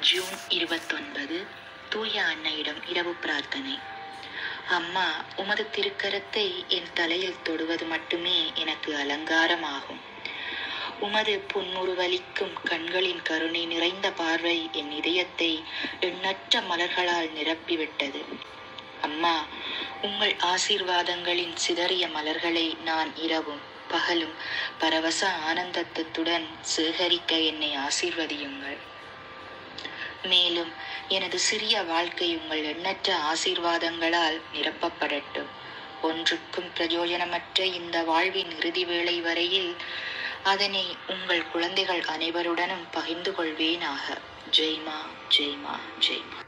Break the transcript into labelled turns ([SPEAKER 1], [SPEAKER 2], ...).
[SPEAKER 1] June இருபத்தொன்பது தூய அன்னையிடம் இரவு பிரார்த்தனை அம்மா உமது திருக்கரத்தை என் தலையில் தொடுவது மட்டுமே எனக்கு அலங்காரமாகும் உமது புன்முறுவலிக்கும் கண்களின் கருணை நிறைந்த பார்வை என் இதயத்தை எண்ணற்ற மலர்களால் நிரப்பிவிட்டது அம்மா உங்கள் ஆசீர்வாதங்களின் சிதறிய மலர்களை நான் இரவும் பகலும் பரவச ஆனந்தத்துடன் சேகரிக்க என்னை ஆசீர்வதியுங்கள் மேலும் எனது சிறிய வாழ்க்கை உங்கள் எண்ணற்ற ஆசீர்வாதங்களால் நிரப்பப்படட்டும் ஒன்றுக்கும் பிரயோஜனமற்ற இந்த வாழ்வின் இறுதி வேளை வரையில் அதனை உங்கள் குழந்தைகள் அனைவருடனும் பகிர்ந்து கொள்வேனாக ஜெய்மா ஜெய்மா ஜெய்மா